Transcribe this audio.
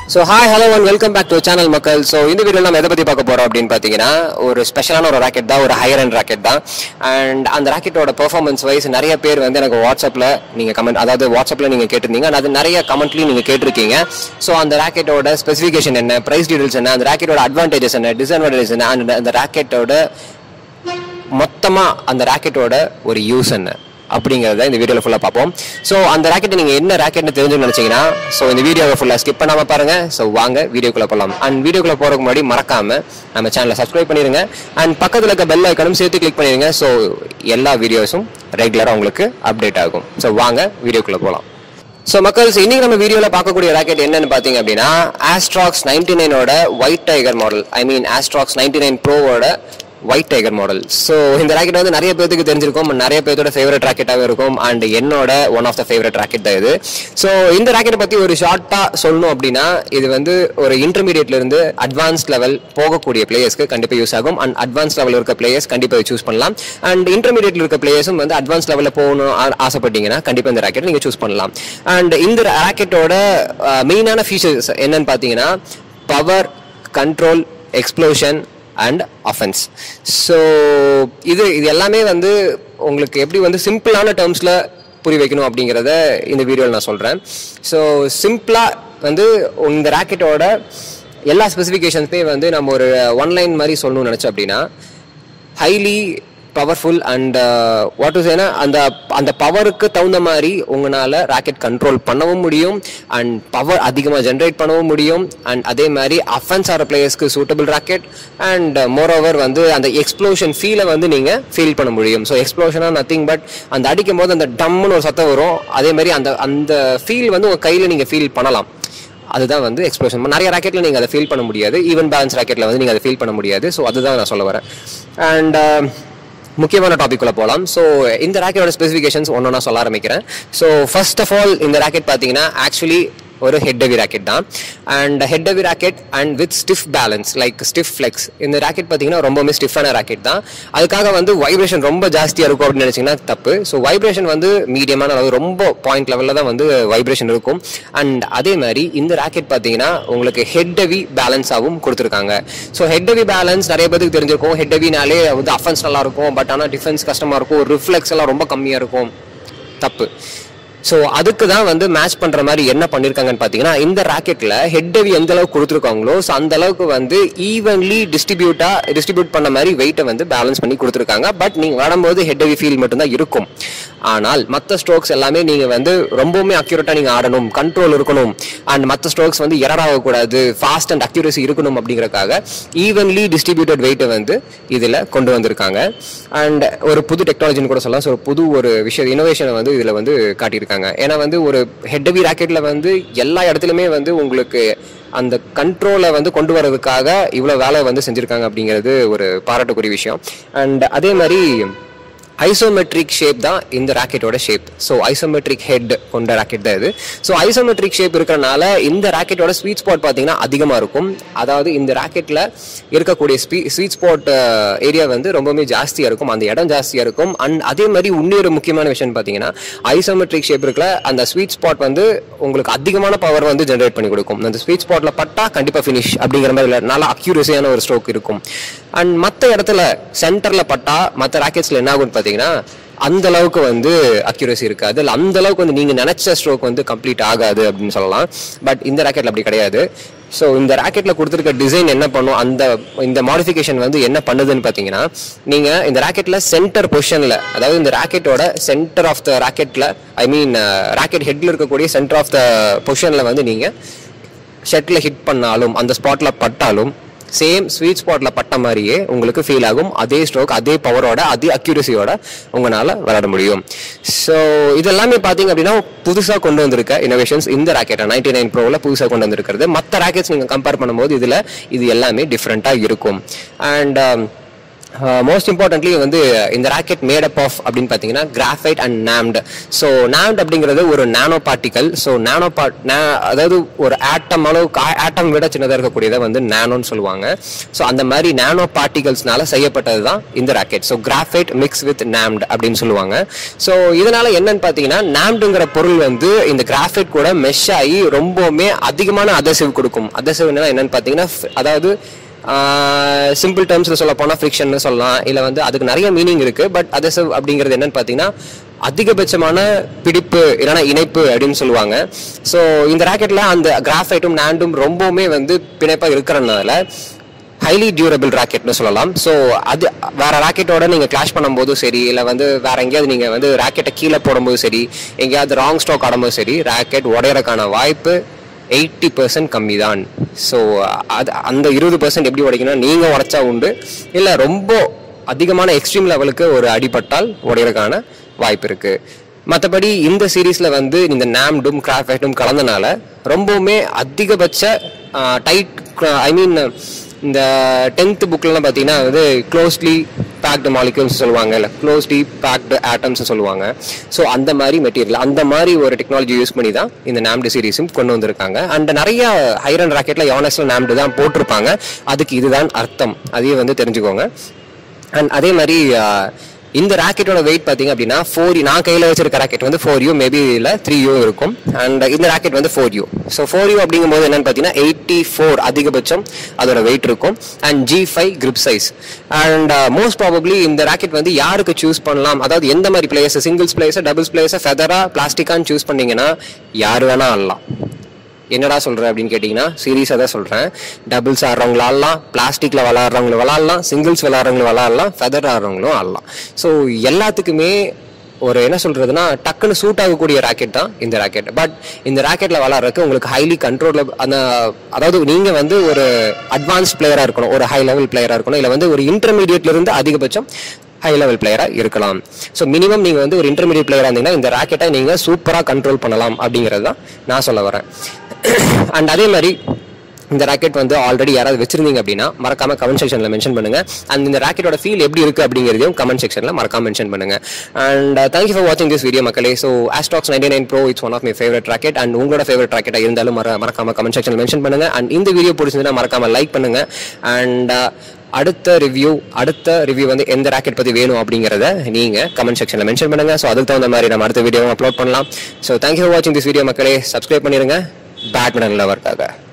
so hi hello and welcome back to channel மக்கள் so இந்த வீடியோவில் நம்ம எதை பற்றி பார்க்க போகிறோம் அப்படின்னு பார்த்தீங்கன்னா ஒரு ஸ்பெஷலான ஒரு ராக்கெட் தான் ஒரு ஹையர் அண்ட் ராக்கெட் தான் அண்ட் அந்த ராக்கெட்டோட பெர்ஃபார்மன்ஸ் வைஸ் நிறைய பேர் வந்து எனக்கு வாட்ஸ்அப்பில் நீங்கள் கமெண்ட் அதாவது வாட்ஸ்அப்பில் நீங்கள் கேட்டிருந்தீங்க and அது நிறைய கமெண்ட்லையும் நீங்கள் கேட்டிருக்கீங்க ஸோ அந்த ராக்கெட்டோட ஸ்பெசிஃபிகேஷன் என்ன ப்ரைஸ் டீடைல்ஸ் என்ன அந்த ராக்கெட்டோட அட்வான்டேஜஸ் என்ன டிஸ்அட்வான்டேஜஸ் என்ன அண்ட் அந்த ராக்கெட்டோட மொத்தமாக அந்த ராக்கெட்டோட ஒரு யூஸ் என்ன அப்படிங்கிறத இந்த வீடியோவில் ஃபுல்லாக பார்ப்போம் ஸோ அந்த ராக்கெட்டை நீங்கள் என்ன ராக்கெட்னு தெரிஞ்சுன்னு நினச்சிங்கன்னா ஸோ இந்த வீடியோவை ஃபுல்லாக ஸ்கிப் பண்ணாமல் பாருங்கள் ஸோ வாங்க வீடியோக்குள்ளே போகலாம் அண்ட் வீடியோக்குள்ளே போகிறதுக்கு முன்னாடி மறக்காமல் நம்ம சேனலை சப்ஸ்கிரைப் பண்ணிடுங்க அண்ட் பக்கத்தில் இருக்க பெல் ஐக்கனும் சேர்த்து கிளிக் பண்ணிடுங்க ஸோ எல்லா வீடியோஸும் ரெகுலராக உங்களுக்கு அப்டேட் ஆகும் ஸோ வாங்க வீடியோக்குள்ளே போகலாம் ஸோ மக்கள்ஸ் இன்னைக்கு நம்ம வீடியோவில் பார்க்கக்கூடிய ராக்கெட் என்னன்னு பார்த்தீங்க அப்படின்னா ஆஸ்ட்ராக்ஸ் நைன்டி நைனோட white tiger model I mean Astrox ninety nine ப்ரோவோட ஒயிட் டைகர் மாடல் ஸோ இந்த ராக்கெட் வந்து நிறைய பேருக்கு தெரிஞ்சிருக்கும் நிறைய பேரோட ஃபேவரட் ராக்கெட்டாகவே இருக்கும் அண்ட் என்னோட one of the favourite racket தான் இது ஸோ இந்த ராக்கெட்டை பற்றி ஒரு ஷார்ட்டாக சொல்லணும் அப்படின்னா இது வந்து ஒரு இன்டர்மீடியட்ல இருந்து அட்வான்ஸ் லெவல் போகக்கூடிய பிளேயர்ஸ்க்கு கண்டிப்பாக யூஸ் ஆகும் அண்ட் அட்வான்ஸ் லெவல் இருக்க பிளேயர்ஸ் கண்டிப்பாக சூஸ் பண்ணலாம் அண்ட் இன்டர்மீடியட்ல இருக்க பிளேயர்ஸும் வந்து அட்வான்ஸ் லெவலில் போகணும் ஆ- ஆசைப்பட்டீங்கன்னா கண்டிப்பாக இந்த ராக்கெட் நீங்கள் சூஸ் பண்ணலாம் அண்ட் இந்த ராக்கெட்டோட மெயினான ஃபீச்சர்ஸ் என்னன்னு பார்த்தீங்கன்னா power control explosion and offence so இது இது எல்லாமே வந்து உங்களுக்கு எப்படி வந்து சிம்பிளான டேர்ம்ஸில் புரிய வைக்கணும் அப்படிங்கிறத இந்த வீடியோவில் நான் சொல்கிறேன் ஸோ சிம்பிளாக வந்து இந்த ராக்கெட்டோட எல்லா ஸ்பெசிஃபிகேஷன்ஸுமே வந்து நம்ம ஒரு ஒன்லைன் மாதிரி சொல்லணும்னு நினச்சோம் அப்படின்னா highly powerful and what is ஏன்னா அந்த அந்த பவருக்கு தகுந்த மாதிரி உங்களால் ராக்கெட் கண்ட்ரோல் பண்ணவும் முடியும் அண்ட் பவர் அதிகமாக ஜென்ரேட் பண்ணவும் முடியும் அண்ட் அதே மாதிரி அஃபென்ஸ் ஆகிற பிளேயர்ஸ்க்கு சூட்டபிள் ராக்கெட் அண்ட் மோரோவர் வந்து அந்த எக்ஸ்ப்ளோஷன் ஃபீலை வந்து நீங்கள் ஃபீல் பண்ண முடியும் ஸோ எக்ஸ்ப்ளோஷனாக நத்திங் பட் அந்த அடிக்கும் போது அந்த டம்முன்னு ஒரு சத்தம் வரும் அதே மாதிரி அந்த அந்த ஃபீல் வந்து உங்கள் கையில் நீங்கள் ஃபீல் பண்ணலாம் அதுதான் வந்து எக்ஸ்ப்ளோஷன் நிறைய ராக்கெட்ல நீங்கள் அதை ஃபீல் பண்ண முடியாது ஈவன் பேலன்ஸ் ராக்கெட்ல வந்து நீங்கள் அதை ஃபீல் பண்ண முடியாது ஸோ அதுதான் நான் சொல்ல வரேன் அண்ட் முக்கியமான டாபிக் உள்ள போகலாம் ஸோ இந்த ராக்கெட்டோட ஸ்பெசிஃபிகேஷன்ஸ் ஒன்றா சொல்ல ஆரம்பிக்கிறேன் ஸோ ஃபர்ஸ்ட் ஆஃப் ஆல் இந்த ராக்கெட் பார்த்தீங்கன்னா ஆக்சுவலி ஒரு ஹெட் ஹெவி ராக்கெட் தான் and head heavy racket and with stiff balance like stiff flex இந்த ராக்கெட் பார்த்தீங்கன்னா ரொம்பவுமே ஸ்டிஃபான ராக்கெட் தான் அதுக்காக வந்து வைப்ரேஷன் ரொம்ப ஜாஸ்தியாக இருக்கும் அப்படின்னு நினச்சிங்கன்னா தப்பு ஸோ வைப்ரேஷன் வந்து மீடியமான அளவு ரொம்ப பாயிண்ட் லெவலில் தான் வந்து வைப்ரேஷன் இருக்கும் அண்ட் அதே மாதிரி இந்த ராக்கெட் பார்த்தீங்கன்னா உங்களுக்கு ஹெட் ஹெவி பேலன்ஸாகவும் கொடுத்துருக்காங்க ஸோ ஹெட் ஹெவி பேலன்ஸ் நிறைய பேருக்கு தெரிஞ்சிருக்கும் ஹெட் ஹெவினாலே வந்து அஃபென்ஸ் நல்லா இருக்கும் பட் ஆனால் டிஃபென்ஸ் கஷ்டமாக இருக்கும் ரிஃப்ளெக்ஸ் எல்லாம் ரொம்ப கம்மியாக இருக்கும் தப்பு ஸோ அதுக்கு தான் வந்து மேட்ச் பண்ற மாதிரி என்ன பண்ணிருக்காங்கன்னு பார்த்தீங்கன்னா இந்த ராக்கெட்ல ஹெட் ஹெவி எந்த அளவுக்கு கொடுத்துருக்காங்களோ ஸோ அந்த அளவுக்கு வந்து ஈவன்லி டிஸ்ட்ரிபியூட்டா டிஸ்ட்ரிபியூட் பண்ண மாதிரி வெயிட்டை வந்து பேலன்ஸ் பண்ணி கொடுத்துருக்காங்க பட் நீங்க வரும்போது ஹெட் ஹெவி ஃபீல் மட்டும்தான் இருக்கும் ஆனால் மற்ற ஸ்ட்ரோக்ஸ் எல்லாமே நீங்க வந்து ரொம்பவுமே அக்யூரேட்டா நீங்க ஆடணும் கண்ட்ரோல் இருக்கணும் அண்ட் மற்ற ஸ்ட்ரோக்ஸ் வந்து எரர் ஆகக்கூடாது ஃபாஸ்ட் அண்ட் அக்யூரசி இருக்கணும் அப்படிங்கறக்காக ஈவன்லி டிஸ்ட்ரிபியூட்டட் வெயிட்டை வந்து இதுல கொண்டு வந்திருக்காங்க அண்ட் ஒரு புது டெக்னாலஜின்னு கூட சொல்லலாம் ஸோ ஒரு புது ஒரு விஷயம் இனோவேஷனை வந்து இதுல வந்து காட்டியிருக்காங்க ஏன்னா வந்து ஒரு ஹெட் ஹெவி ராக்கெட்ல வந்து எல்லா இடத்துலையுமே வந்து உங்களுக்கு அந்த கண்ட்ரோலை வந்து கொண்டு வரதுக்காக இவ்வளோ வேலை வந்து செஞ்சுருக்காங்க அப்படிங்கிறது ஒரு பாராட்டுக்குரிய விஷயம் அண்ட் அதே மாதிரி ஐசோமெட்ரிக் ஷேப் தான் இந்த ராக்கெட்டோட ஷேப் ஸோ ஐசோமெட்ரிக் ஹெட் கொண்ட ராக்கெட் தான் இது ஸோ ஐசோமெட்ரிக் ஷேப் இருக்கிறனால இந்த ராக்கெட்டோட ஸ்வீட் ஸ்பாட் பார்த்தீங்கன்னா அதிகமாக இருக்கும் அதாவது இந்த ராக்கெட்டில் இருக்கக்கூடிய ஸ்பீ ஸ்வீட் ஸ்பாட் ஏரியா வந்து ரொம்பவுமே ஜாஸ்தியாக இருக்கும் அந்த இடம் ஜாஸ்தியாக இருக்கும் அண்ட் அதே மாதிரி இன்னொரு முக்கியமான விஷயம் பார்த்தீங்கன்னா ஐசோமெட்ரிக் ஷேப் இருக்கல அந்த ஸ்வீட் ஸ்பாட் வந்து உங்களுக்கு அதிகமான பவர் வந்து ஜென்ரேட் பண்ணி கொடுக்கும் அந்த ஸ்வீட் ஸ்பாட்ல பட்டா கண்டிப்பாக ஃபினிஷ் அப்படிங்கிற மாதிரி இல்லை நல்ல அக்யூரஸியான ஒரு ஸ்ட்ரோக் இருக்கும் அண்ட் மற்ற இடத்துல சென்டர்ல பட்டா மற்ற ராக்கெட்ஸ்ல என்ன ஆகும்னு பார்த்தீங்கன்னா அந்த அளவுக்கு வந்து அக்யூரசி இருக்காது இல்லை அந்த அளவுக்கு வந்து நீங்க நினைச்ச ஸ்ட்ரோக் வந்து கம்ப்ளீட் ஆகாது அப்படின்னு சொல்லலாம் பட் இந்த ராக்கெட்ல அப்படி கிடையாது ஸோ இந்த ராக்கெட்ல கொடுத்துருக்க டிசைன் என்ன பண்ணும் அந்த இந்த மாடிஃபிகேஷன் வந்து என்ன பண்ணுதுன்னு பார்த்தீங்கன்னா நீங்க இந்த ராக்கெட்ல சென்டர் பொசிஷன்ல அதாவது இந்த ராக்கெட்டோட சென்டர் ஆஃப் த ராக்கெட்ல ஐ மீன் ராக்கெட் ஹெட்ல இருக்கக்கூடிய சென்டர் ஆஃப் த பொசிஷன்ல வந்து நீங்க ஷட்டில் ஹிட் பண்ணாலும் அந்த ஸ்பாட்ல பட்டாலும் சேம் ஸ்வீட் ஸ்பாட்ல பட்ட மாதிரியே உங்களுக்கு ஃபீல் ஆகும் அதே ஸ்ட்ரோக் அதே பவரோட அதே அக்யூரசியோட உங்களால விளையாட முடியும் ஸோ இதெல்லாமே பார்த்தீங்க அப்படின்னா புதுசாக கொண்டு வந்திருக்க இனோவேஷன்ஸ் இந்த ராக்கெட்டை நைன்டி நைன் ப்ரோவில் புதுசாக கொண்டு வந்திருக்கிறது மற்ற ராக்கெட்ஸ் நீங்கள் கம்பேர் பண்ணும்போது இதில் இது எல்லாமே டிஃப்ரெண்ட்டாக இருக்கும் அண்ட் மோஸ்ட் இம்பார்ட்டன்ட்லி வந்து இந்த ராக்கெட் மேட் அப் ஆஃப் அப்படின்னு பார்த்தீங்கன்னா graphite and Namd so Namd அப்படிங்கிறது ஒரு nano particle so nano part அதாவது ஒரு ஆட்டம் அளவுக்கு ஆட்டம் விட சின்னதாக இருக்கக்கூடியதை வந்து நானோன்னு சொல்லுவாங்க ஸோ அந்த மாதிரி நானோ பார்ட்டிகல்ஸ்னால செய்யப்பட்டது தான் இந்த rocket so graphite mix with நாம்ட் அப்படின்னு சொல்லுவாங்க ஸோ இதனால என்னன்னு பார்த்தீங்கன்னா நாம்டுங்கிற பொருள் வந்து இந்த கிராஃபைட் கூட மெஷ் ஆகி ரொம்பவுமே அதிகமான அதசிவ் கொடுக்கும் அதசிவ் என்னன்னு பார்த்தீங்கன்னா அதாவது சிம்பிள் டேர்ம்ஸில் சொல்ல போனால் ஃப்ரிக்ஷன் சொல்லலாம் இல்லை வந்து அதுக்கு நிறைய மீனிங் இருக்குது பட் அதசிவ் அப்படிங்கிறது என்னன்னு பார்த்தீங்கன்னா அதிகபட்சமான பிடிப்பு இல்லைன்னா இணைப்பு அப்படின்னு சொல்லுவாங்க ஸோ இந்த ராக்கெட்டில் அந்த கிராஃபைட்டும் நாண்டும் ரொம்பவுமே வந்து பிணைப்பாக இருக்கிறனால ஹைலி டியூரபிள் ராக்கெட்னு சொல்லலாம் ஸோ அது வேற ராக்கெட்டோட நீங்கள் கிளாஷ் பண்ணும்போதும் சரி இல்லை வந்து வேற எங்கேயாவது நீங்கள் வந்து ராக்கெட்டை கீழே போடும்போது சரி எங்கேயாவது ராங் ஸ்ட்ரோக் ஆடும்போது சரி ராக்கெட் உடையறதுக்கான வாய்ப்பு எயிட்டி பர்சன்ட் கம்மி தான் ஸோ அது அந்த இருபது பர்சன்ட் எப்படி உடைக்கணும் நீங்கள் உடைச்சா உண்டு இல்லை ரொம்ப அதிகமான எக்ஸ்ட்ரீம் லெவலுக்கு ஒரு அடிபட்டால் உடையறதுக்கான வாய்ப்பு இருக்கு மற்றபடி இந்த சீரீஸில் வந்து இந்த நாம்டும் கிராஃபைட்டும் கலந்தனால ரொம்பவுமே அதிகபட்ச டைட் ஐ மீன் இந்த டென்த் புக்லாம் பார்த்தீங்கன்னா வந்து க்ளோஸ்லி பேக்டு மாலிகூல்ஸ் சொல்லுவாங்க இல்லை க்ளோஸ்லி பேக்டு ஆட்டம்ஸ் சொல்லுவாங்க ஸோ அந்த மாதிரி மெட்டீரியல் அந்த மாதிரி ஒரு டெக்னாலஜி யூஸ் பண்ணி தான் இந்த நாம்டு சீரீஸும் கொண்டு வந்திருக்காங்க அண்ட் நிறைய ஹைரன் ராக்கெட்டில் யோனஸ்ல நாம்டு தான் போட்டிருப்பாங்க அதுக்கு இதுதான் அர்த்தம் அதையும் வந்து தெரிஞ்சுக்கோங்க அண்ட் அதே மாதிரி இந்த ராக்கெட்டோட வெயிட் பார்த்தீங்க அப்படின்னா ஃபோர் நான் கையில் வச்சிருக்க ராக்கெட் வந்து ஃபோர் யூ மேபி இல்லை த்ரீ யூ இருக்கும் அண்ட் இந்த ராக்கெட் வந்து four U so four U அப்படிங்கும்போது என்னன்னு பார்த்தீங்கன்னா எயிட்டி ஃபோர் அதிகபட்சம் அதோட வெயிட் இருக்கும் and G five grip size and most probably இந்த ராக்கெட் வந்து யாருக்கு சூஸ் பண்ணலாம் அதாவது எந்த மாதிரி players singles players doubles players ஃபெதரா பிளாஸ்டிக்கான்னு சூஸ் பண்ணீங்கன்னா யார் வேணா ஆடலாம் என்னடா சொல்ற அப்படின்னு கேட்டிங்கன்னா சீரியஸாக தான் சொல்கிறேன் டபுள்ஸ் ஆடுறவங்கள ஆடலாம் பிளாஸ்டிக்கில் விளாட்றவங்களும் விளாட்லாம் சிங்கிள்ஸ் விளாட்றவங்களும் விளாட்லாம் ஃபெதர் ஆடுறவங்களும் ஆடலாம் ஸோ எல்லாத்துக்குமே ஒரு என்ன சொல்றதுன்னா டக்குன்னு சூட் ஆகக்கூடிய ராக்கெட் தான் இந்த ராக்கெட் பட் இந்த ராக்கெட்ல விளாட்றதுக்கு உங்களுக்கு ஹைலி கண்ட்ரோல் அந்த அதாவது நீங்க வந்து ஒரு அட்வான்ஸ் பிளேயரா இருக்கணும் ஒரு ஹை லெவல் பிளேயரா இருக்கணும் இல்லை வந்து ஒரு இன்டர்மீடியட்ல இருந்து அதிகபட்சம் ஹை லெவல் பிளேயராக இருக்கலாம் ஸோ மினிமம் நீங்கள் வந்து ஒரு இன்டர்மீடியட் பிளேயராக இருந்தீங்கன்னா இந்த ராக்கெட்டை நீங்கள் சூப்பராக கண்ட்ரோல் பண்ணலாம் அப்படிங்கிறது தான் நான் சொல்ல வரேன் அண்ட் அதே மாதிரி இந்த ராக்கெட் வந்து ஆல்ரெடி யாராவது வச்சிருந்தீங்க அப்படின்னா மறக்காம கமெண்ட் செக்ஷன்ல மென்ஷன் பண்ணுங்க அண்ட் இந்த ராக்கெட்டோட ஃபீல் எப்படி இருக்கு அப்படிங்கிறதையும் கமெண்ட் செக்ஷன்ல மறக்காம மென்ஷன் பண்ணுங்க அண்ட் தேங்க்யூ ஃபார் வாட்சிங் திஸ் வீடியோ மக்களே so Astrox ninety nine pro it's one of my favourite rocket and உங்களோட ஃபேவரட் ராக்கெட்டா இருந்தாலும் மற மறக்காம கமெண்ட் செக்ஷன்ல மென்ஷன் பண்ணுங்க அண்ட் இந்த வீடியோ பிடிச்சிருந்தா மறக்காம லைக் பண்ணுங்க அண்ட் அடுத்த ரிவ்யூ அடுத்த ரிவ்யூ வந்து எந்த ராக்கெட் பத்தி வேணும் அப்படிங்கறத நீங்க கமெண்ட் செக்ஷன்ல மென்ஷன் பண்ணுங்க ஸோ அதுக்கு தகுந்த மாதிரி நம்ம அடுத்த வீடியோ அப்லோட் பண்ணலாம் ஸோ தேங்க்யூ ஃபார் வாட்சிங் திஸ் வீடியோ மக்களே சப்ஸ்கிரைப் பண்ணிருங்க பேட்மிண்டன் லவர்க்காக